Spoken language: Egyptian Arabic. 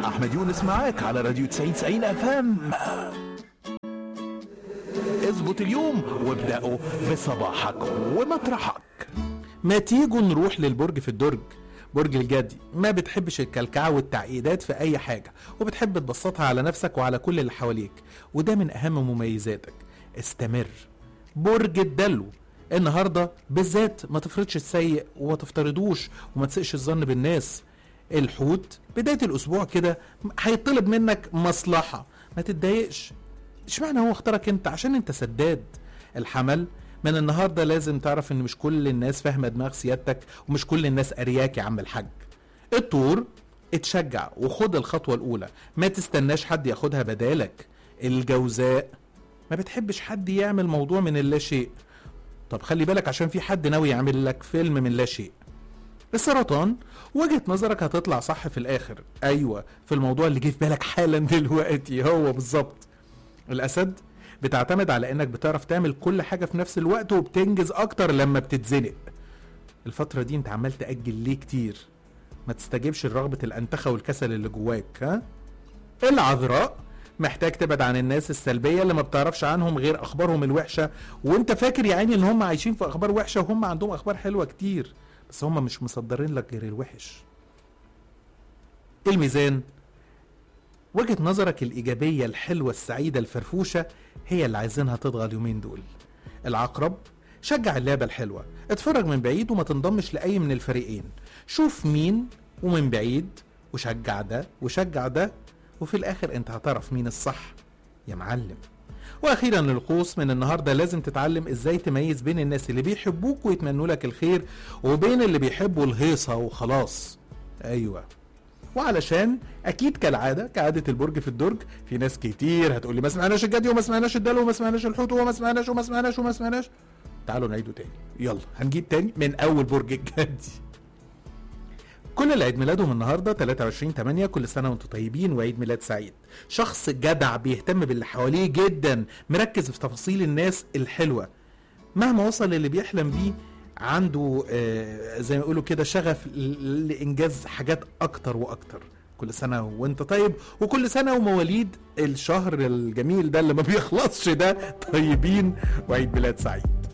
احمد يونس معاك على راديو 90 90 اف ام اظبط اليوم وابدأوا بصباحك ومطرحك ما تيجوا نروح للبرج في الدرج برج الجدي ما بتحبش الكلكعة والتعقيدات في أي حاجة وبتحب تبسطها على نفسك وعلى كل اللي حواليك وده من أهم مميزاتك استمر برج الدلو النهارده بالذات ما تفرضش السيء وما تفترضوش وما تسقش الظن بالناس الحوت بداية الأسبوع كده هيطلب منك مصلحة ما تتضايقش اشمعنى هو اختارك انت عشان انت سداد الحمل من النهارده لازم تعرف ان مش كل الناس فاهمه دماغ سيادتك ومش كل الناس ارياك يا عم الحاج الطور اتشجع وخد الخطوه الاولى ما تستناش حد ياخدها بدالك الجوزاء ما بتحبش حد يعمل موضوع من اللا شيء طب خلي بالك عشان في حد ناوي يعمل لك فيلم من لا شيء السرطان وجهة نظرك هتطلع صح في الاخر ايوه في الموضوع اللي جه في بالك حالا دلوقتي هو بالظبط الاسد بتعتمد على انك بتعرف تعمل كل حاجة في نفس الوقت وبتنجز اكتر لما بتتزنق الفترة دي انت عمال تأجل ليه كتير ما تستجيبش لرغبة الانتخة والكسل اللي جواك ها العذراء محتاج تبعد عن الناس السلبية اللي ما بتعرفش عنهم غير اخبارهم الوحشة وانت فاكر يا عيني ان هم عايشين في اخبار وحشة وهم عندهم اخبار حلوة كتير بس هم مش مصدرين لك غير الوحش الميزان وجهة نظرك الإيجابية الحلوة السعيدة الفرفوشة هي اللي عايزينها تطغى اليومين دول العقرب شجع اللعبة الحلوة اتفرج من بعيد وما تنضمش لأي من الفريقين شوف مين ومن بعيد وشجع ده وشجع ده وفي الآخر انت هتعرف مين الصح يا معلم واخيرا القوس من النهارده لازم تتعلم ازاي تميز بين الناس اللي بيحبوك ويتمنوا لك الخير وبين اللي بيحبوا الهيصه وخلاص ايوه وعلشان اكيد كالعاده كعاده البرج في الدرج في ناس كتير هتقول لي ما سمعناش الجدي وما سمعناش الدلو وما سمعناش الحوت وما سمعناش وما سمعناش وما سمعناش تعالوا نعيده تاني يلا هنجيب تاني من اول برج الجدي كل اللي عيد ميلادهم النهارده 23 8 كل سنه وانتم طيبين وعيد ميلاد سعيد شخص جدع بيهتم باللي حواليه جدا مركز في تفاصيل الناس الحلوه مهما وصل للي بيحلم بيه عنده آه زي ما يقولوا كده شغف ل- لانجاز حاجات اكتر واكتر كل سنه وانت طيب وكل سنه ومواليد الشهر الجميل ده اللي ما بيخلصش ده طيبين وعيد ميلاد سعيد